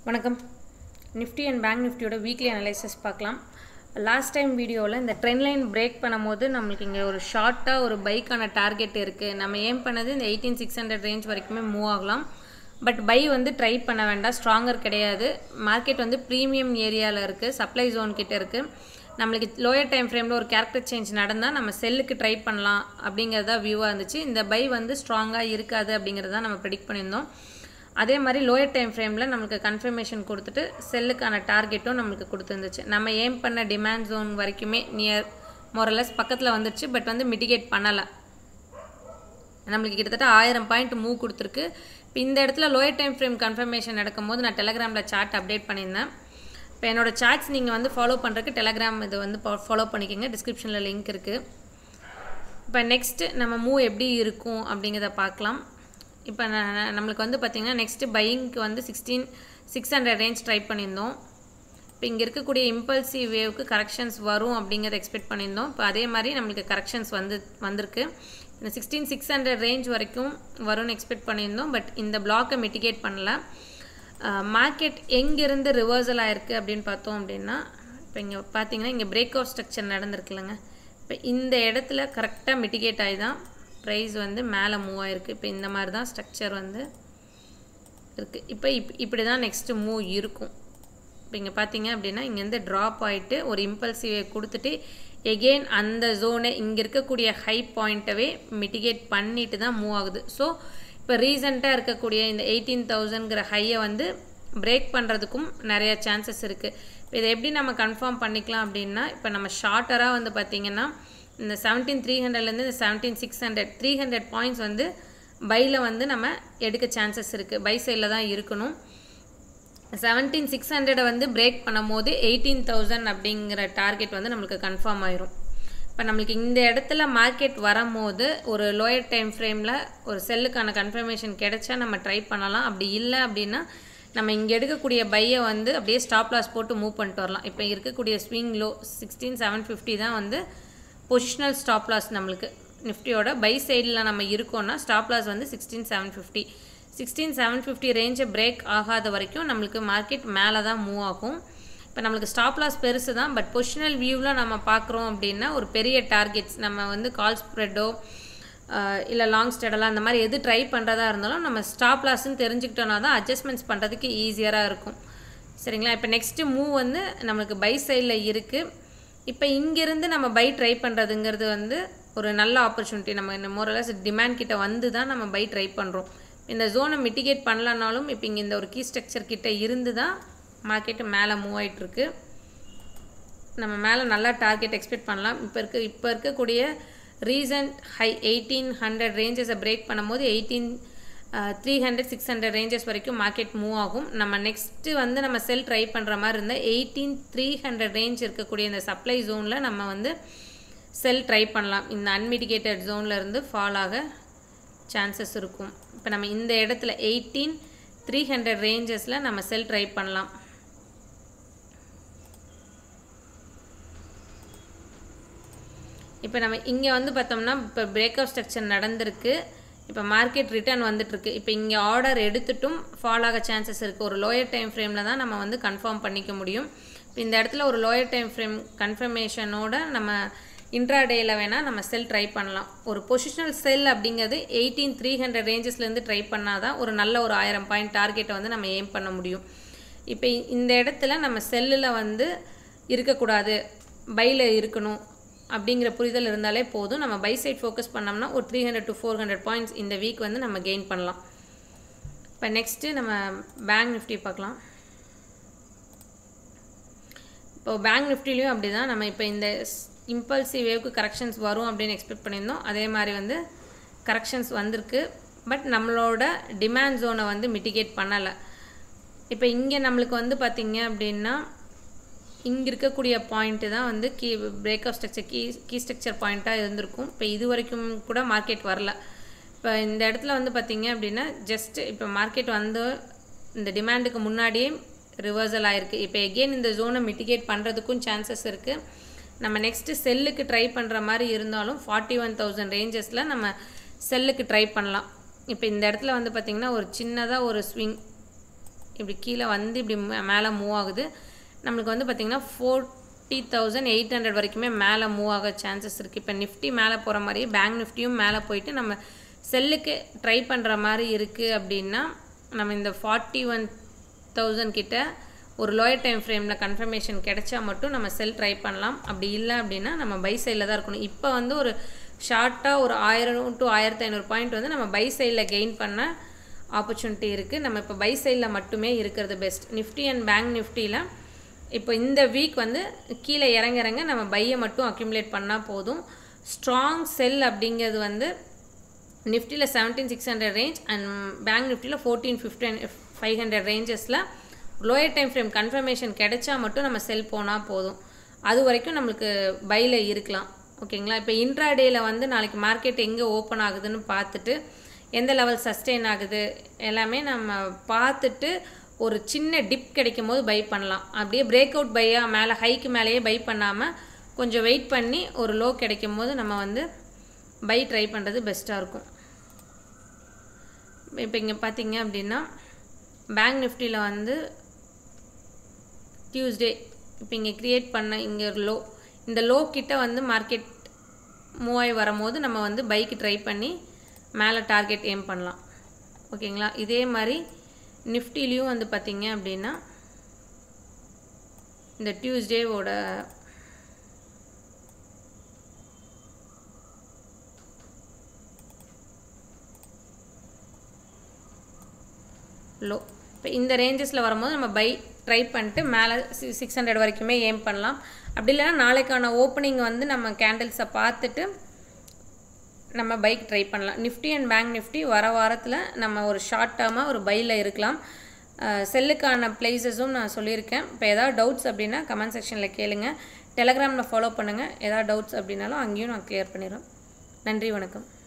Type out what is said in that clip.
வணக்கம் Nifty and bank நிஃப்டியோட weekly analysis பார்க்கலாம் லாஸ்ட் டைம் வீடியோவில் இந்த ட்ரெண்ட் லைன் பிரேக் பண்ணும்போது நம்மளுக்கு இங்கே ஒரு ஷார்ட்டாக ஒரு பைக்கான டார்கெட் இருக்குது நம்ம ஏம் பண்ணது இந்த எயிட்டீன் சிக்ஸ் ஹண்ட்ரட் ரேஞ்ச் வரைக்குமே மூவ் ஆகலாம் பட் பை வந்து ட்ரை பண்ண வேண்டாம் ஸ்ட்ராங்கர் கிடையாது மார்க்கெட் வந்து ப்ரீமியம் ஏரியாவில் இருக்குது சப்ளை ஜோன் கிட்ட இருக்குது நம்மளுக்கு லோயர் டைம் ஃப்ரேமில் ஒரு கேரக்டர் சேஞ்ச் நடந்தால் நம்ம செல்லுக்கு ட்ரை பண்ணலாம் அப்படிங்கிறதா வியூவாக இருந்துச்சு இந்த பை வந்து ஸ்ட்ராங்காக இருக்காது அப்படிங்கிறத நம்ம ப்ரெடிக்ட் பண்ணியிருந்தோம் அதே மாதிரி லோயர் டைம் ஃப்ரேமில் நம்மளுக்கு கன்ஃபர்மேஷன் கொடுத்துட்டு செல்லுக்கான டார்கெட்டும் நம்மளுக்கு கொடுத்துருந்துச்சு நம்ம ஏம் பண்ண டிமாண்ட் ஜோன் வரைக்குமே நியர் மொரலஸ் பக்கத்தில் வந்துடுச்சு பட் வந்து மிட்டிகேட் பண்ணலை நம்மளுக்கு கிட்டத்தட்ட ஆயிரம் பாயிண்ட் மூவ் கொடுத்துருக்கு இப்போ இந்த இடத்துல லோயர் டைம் ஃப்ரேம் கன்ஃபர்மேஷன் நடக்கும்போது நான் டெலகிராமில் சார்ட் அப்டேட் பண்ணியிருந்தேன் இப்போ என்னோடய சார்ட்ஸ் நீங்கள் வந்து ஃபாலோ பண்ணுறதுக்கு டெலகிராம் இது வந்து ஃபாலோ பண்ணிக்கோங்க டிஸ்கிரிப்ஷனில் லிங்க் இருக்குது இப்போ நெக்ஸ்ட்டு நம்ம மூவ் எப்படி இருக்கும் அப்படிங்கிறத பார்க்கலாம் இப்போ நம்மளுக்கு வந்து பார்த்திங்கன்னா நெக்ஸ்ட்டு பையிங்க்கு வந்து sixteen six hundred range try பண்ணியிருந்தோம் இப்போ இங்கே இருக்கக்கூடிய இம்பல்சிவ் வேவ்க்கு கரெக்ஷன்ஸ் வரும் அப்படிங்கிறத எக்ஸ்பெக்ட் பண்ணியிருந்தோம் இப்போ அதே மாதிரி நம்மளுக்கு கரெக்ஷன்ஸ் வந்து வந்திருக்கு இந்த சிக்ஸ்டீன் சிக்ஸ் ஹண்ட்ரட் ரேஞ்ச் வரைக்கும் வரும்னு எக்ஸ்பெக்ட் பண்ணியிருந்தோம் பட் இந்த பிளாக்கை மிட்டிகேட் பண்ணல மார்க்கெட் எங்கேருந்து ரிவர்சல் ஆயிருக்கு அப்படின்னு பார்த்தோம் அப்படின்னா இப்போ இங்கே பார்த்தீங்கன்னா இங்கே பிரேக் ஆஃப் ஸ்ட்ரக்சர் நடந்திருக்குல்லங்க இப்போ இந்த இடத்துல கரெக்டாக மிட்டிகேட் ஆகி தான் ப்ரைஸ் வந்து மேலே மூவ் ஆகிருக்கு இப்போ இந்த மாதிரி தான் ஸ்ட்ரக்சர் வந்து இருக்குது இப்போ இப் இப்படி தான் நெக்ஸ்ட்டு மூவ் இருக்கும் இப்போ இங்கே பார்த்தீங்க அப்படின்னா இங்கேருந்து ட்ராப் ஆகிட்டு ஒரு இம்பல்சிவை கொடுத்துட்டு எகெயின் அந்த ஜோனை இங்கே இருக்கக்கூடிய ஹை பாயிண்ட்டவே மிட்டிகேட் பண்ணிட்டு தான் மூவ் ஆகுது ஸோ இப்போ ரீசெண்டாக இருக்கக்கூடிய இந்த எயிட்டீன் தௌசண்ட்ங்கிற ஹையை வந்து பிரேக் பண்ணுறதுக்கும் நிறைய சான்சஸ் இருக்குது இப்போ இதை எப்படி நம்ம கன்ஃபார்ம் பண்ணிக்கலாம் அப்படின்னா இப்போ நம்ம ஷார்ட்டராக வந்து பார்த்திங்கன்னா இந்த செவன்டீன் த்ரீ ஹண்ட்ரட்லேருந்து இந்த seventeen six hundred three hundred points வந்து பையில் வந்து நம்ம எடுக்க சான்சஸ் இருக்குது பை சைடில் தான் இருக்கணும் செவன்டீன் சிக்ஸ் ஹண்ட்ரடை வந்து பிரேக் பண்ணும் போது எயிட்டீன் தௌசண்ட் அப்படிங்கிற டார்கெட் வந்து நம்மளுக்கு கன்ஃபார்ம் ஆயிரும் இப்போ நம்மளுக்கு இந்த இடத்துல மார்க்கெட் வரும்போது ஒரு லோயர் டைம் ஃப்ரேமில் ஒரு செல்லுக்கான கன்ஃபர்மேஷன் கிடைச்சா நம்ம ட்ரை பண்ணலாம் அப்படி இல்லை அப்படின்னா நம்ம இங்கே எடுக்கக்கூடிய பையை வந்து அப்படியே ஸ்டாப் லாஸ் போட்டு மூவ் பண்ணிட்டு வரலாம் இப்போ இருக்கக்கூடிய swing low sixteen seven fifty தான் வந்து பொசிஷனல் ஸ்டாப் லாஸ் நம்மளுக்கு நிஃப்டியோட பை சைடில் நம்ம இருக்கோம்னா ஸ்டாப் லாஸ் வந்து sixteen seven fifty sixteen seven fifty ரேஞ்சை பிரேக் ஆகாத வரைக்கும் நம்மளுக்கு மார்க்கெட் மேலே தான் மூவ் ஆகும் இப்போ நம்மளுக்கு ஸ்டாப் லாஸ் பெருசு தான் பட் பொசிஷனல் வியூவில் நம்ம பார்க்குறோம் அப்படின்னா ஒரு பெரிய டார்கெட்ஸ் நம்ம வந்து கால் ஸ்ப்ரெட்டோ இல்லை லாங் ஸ்டெடெல்லாம் அந்த மாதிரி எது ட்ரை பண்ணுறதா இருந்தாலும் நம்ம ஸ்டாப் லாஸ்ன்னு தெரிஞ்சுக்கிட்டோன்னா தான் அட்ஜஸ்ட்மெண்ட்ஸ் பண்ணுறதுக்கு ஈஸியராக இருக்கும் சரிங்களா இப்போ நெக்ஸ்ட்டு மூவ் வந்து நம்மளுக்கு பை சைடில் இருக்குது இப்போ இங்கேருந்து நம்ம பை ட்ரை பண்ணுறதுங்கிறது வந்து ஒரு நல்ல ஆப்பர்ச்சுனிட்டி நம்ம இந்த மோரலஸ் டிமாண்ட் கிட்ட வந்து தான் நம்ம பை ட்ரை பண்ணுறோம் இந்த ஜோனை மிட்டிகேட் பண்ணலனாலும் இப்போ இங்கே இந்த ஒரு கீ ஸ்ட்ரக்சர் கிட்ட இருந்து தான் மார்க்கெட்டு மேலே மூவ் ஆகிட்டுருக்கு நம்ம மேலே நல்லா டார்கெட் எக்ஸ்பெக்ட் பண்ணலாம் இப்போ இருக்க இப்போ இருக்கக்கூடிய ரீசன்ட் ஹை எயிட்டீன் ஹண்ட்ரட் ரேஞ்சஸை பிரேக் பண்ணும்போது eighteen three hundred six hundred ranges வரைக்கும் மார்க்கெட் மூவ் ஆகும் நம்ம நெக்ஸ்ட்டு வந்து நம்ம செல் ட்ரை பண்ணுற மாதிரி இருந்தால் எயிட்டீன் த்ரீ ஹண்ட்ரட் ரேஞ்ச் இருக்கக்கூடிய இந்த சப்ளை ஜோனில் நம்ம வந்து செல் ட்ரை பண்ணலாம் இந்த அன்மிட்டிகேட்டட் ஜோனில் இருந்து ஃபால் ஆக சான்சஸ் இருக்கும் இப்போ நம்ம இந்த இடத்துல எயிட்டீன் த்ரீ ஹண்ட்ரட் ரேஞ்சஸில் நம்ம செல் ட்ரை பண்ணலாம் இப்போ நம்ம இங்கே வந்து பார்த்தோம்னா இப்போ பிரேக் ஆஃப் ஸ்ட்ரக்சர் நடந்திருக்கு இப்போ மார்க்கெட் ரிட்டர்ன் வந்துட்டுருக்கு இப்போ இங்கே ஆர்டர் எடுத்துட்டும் ஃபால் ஆக சான்சஸ் இருக்குது ஒரு லோயர் டைம் ஃப்ரேமில் தான் நம்ம வந்து கன்ஃபார்ம் பண்ணிக்க முடியும் இப்போ இந்த இடத்துல ஒரு லோயர் டைம் ஃப்ரேம் கன்ஃபர்மேஷனோட நம்ம இன்ட்ராடேயில் வேணால் நம்ம செல் ட்ரை பண்ணலாம் ஒரு பொசிஷனல் செல் அப்படிங்கிறது எயிட்டீன் த்ரீ ஹண்ட்ரட் ரேஞ்சஸ்லேருந்து ட்ரை பண்ணால் தான் ஒரு நல்ல ஒரு ஆயிரம் பாயிண்ட் டார்கெட்டை வந்து நம்ம எய்ம் பண்ண முடியும் இப்போ இந்த இடத்துல நம்ம செல்லில் வந்து இருக்கக்கூடாது பையில் இருக்கணும் அப்படிங்கிற புரிதல் இருந்தாலே போதும் நம்ம பை சைட் ஃபோக்கஸ் பண்ணோம்னா ஒரு three hundred to four hundred points இந்த வீக் வந்து நம்ம கெயின் பண்ணலாம் இப்போ நெக்ஸ்ட்டு நம்ம பேங்க் நிஃப்டி பார்க்கலாம் இப்போ பேங்க் நிஃப்டிலையும் அப்படி தான் நம்ம இப்போ இந்த இம்பல்சிவ் வேவ்க்கு கரெக்ஷன்ஸ் வரும் அப்படின்னு எக்ஸ்பெக்ட் பண்ணியிருந்தோம் அதே மாதிரி வந்து கரெக்ஷன்ஸ் வந்திருக்கு பட் நம்மளோட டிமாண்ட் ஜோனை வந்து மிட்டிகேட் பண்ணலை இப்போ இங்கே நம்மளுக்கு வந்து பார்த்திங்க அப்படின்னா இங்கே இருக்கக்கூடிய பாயிண்ட்டு தான் வந்து key break of structure key key structure பாயிண்ட்டாக இருந்திருக்கும் இப்போ இது வரைக்கும் கூட மார்க்கெட் வரல இப்போ இந்த இடத்துல வந்து பார்த்திங்க அப்படின்னா ஜஸ்ட் இப்போ மார்க்கெட் வந்து இந்த டிமாண்டுக்கு முன்னாடியே ரிவர்சல் ஆகிருக்கு இப்போ எகெயின் இந்த ஜோனை மிட்டிகேட் பண்ணுறதுக்கும் சான்சஸ் இருக்குது நம்ம நெக்ஸ்ட்டு செல்லுக்கு ட்ரை பண்ணுற மாதிரி இருந்தாலும் ஃபார்ட்டி ஒன் தௌசண்ட் ரேஞ்சஸில் நம்ம செல்லுக்கு ட்ரை பண்ணலாம் இப்போ இந்த இடத்துல வந்து பார்த்திங்கன்னா ஒரு சின்னதாக ஒரு ஸ்விங் இப்படி கீழே வந்து இப்படி மேலே மூவ் ஆகுது நம்மளுக்கு வந்து பார்த்திங்கன்னா ஃபோர்ட்டி தௌசண்ட் எயிட் ஹண்ட்ரட் வரைக்குமே மேலே மூவ் ஆக சான்சஸ் இருக்குது இப்போ நிஃப்டி மேலே போகிற மாதிரியே பேங்க் நிஃப்டியும் மேலே போயிட்டு நம்ம செல்லுக்கு ட்ரை பண்ணுற மாதிரி இருக்குது அப்படின்னா நம்ம இந்த ஃபார்ட்டி ஒன் தௌசண்ட் கிட்ட ஒரு லோயர் டைம் ஃப்ரேமில் கன்ஃபர்மேஷன் கிடைச்சா மட்டும் நம்ம செல் ட்ரை பண்ணலாம் அப்படி இல்லை அப்படின்னா நம்ம பை சைடில் தான் இருக்கணும் இப்போ வந்து ஒரு ஷார்ட்டாக ஒரு ஆயிரம் டு ஆயிரத்தி ஐநூறு பாயிண்ட் வந்து நம்ம பை சைடில் கெயின் பண்ண ஆப்பர்ச்சுனிட்டி இருக்குது நம்ம இப்போ பை சைடில் மட்டுமே இருக்கிறது பெஸ்ட் நிஃப்டி அண்ட் பேங்க் நிஃப்டியில் இப்போ இந்த வீக் வந்து கீழே இறங்க இறங்க நம்ம பையை மட்டும் அக்யூமுலேட் பண்ணால் போதும் ஸ்ட்ராங் செல் அப்படிங்கிறது வந்து நிஃப்டியில் seventeen six hundred range and bank நிஃப்டியில் ஃபோர்டீன் ஃபிஃப்டின் ஃபைவ் ஹண்ட்ரட் ரேஞ்சஸில் லோயர் டைம் ஃப்ரேம் கன்ஃபர்மேஷன் கிடைச்சா மட்டும் நம்ம செல் போனால் போதும் அது வரைக்கும் நம்மளுக்கு பையில் இருக்கலாம் ஓகேங்களா இப்போ இன்ட்ராடேயில் வந்து நாளைக்கு மார்க்கெட் எங்கே ஓப்பன் ஆகுதுன்னு பார்த்துட்டு எந்த லெவல் சஸ்டெயின் ஆகுது எல்லாமே நம்ம பார்த்துட்டு ஒரு சின்ன டிப் கிடைக்கும் போது பை பண்ணலாம் அப்படியே பிரேக் அவுட் பையாக மேலே ஹைக்கு மேலேயே பை பண்ணாமல் கொஞ்சம் வெயிட் பண்ணி ஒரு லோ கிடைக்கும் போது நம்ம வந்து பை ட்ரை பண்ணுறது பெஸ்ட்டாக இருக்கும் இப்போ இங்கே பார்த்தீங்க அப்படின்னா பேங்க் நிஃப்டியில் வந்து டியூஸ்டே இப்போ இங்கே க்ரியேட் பண்ண இங்கே ஒரு லோ இந்த லோ கிட்ட வந்து மார்க்கெட் மூவ் ஆகி வரும்போது நம்ம வந்து பைக்கு ட்ரை பண்ணி மேலே டார்கெட் ஏம் பண்ணலாம் ஓகேங்களா இதே மாதிரி நிஃப்டிலையும் வந்து பார்த்தீங்க அப்படின்னா இந்த டியூஸ்டேவோட லோ இப்போ இந்த ரேஞ்சஸில் வரும்போது நம்ம பை ட்ரை பண்ணிட்டு மேலே சிக்ஸ் ஹண்ட்ரட் வரைக்குமே ஏம் பண்ணலாம் அப்படி இல்லைன்னா நாளைக்கான ஓப்பனிங் வந்து நம்ம கேண்டில்ஸை பார்த்துட்டு நம்ம பைக் ட்ரை பண்ணலாம் நிஃப்டி அண்ட் பேங்க் நிஃப்டி வர வாரத்தில் நம்ம ஒரு ஷார்ட் டேர்மாக ஒரு பையில் இருக்கலாம் செல்லுக்கான பிளேசஸும் நான் சொல்லியிருக்கேன் இப்போ ஏதாவது டவுட்ஸ் அப்படின்னா கமெண்ட் செக்ஷனில் கேளுங்க டெலகிராமில் ஃபாலோ பண்ணுங்கள் ஏதாவது டவுட்ஸ் அப்படின்னாலும் அங்கேயும் நான் கிளியர் பண்ணிடுறேன் நன்றி வணக்கம்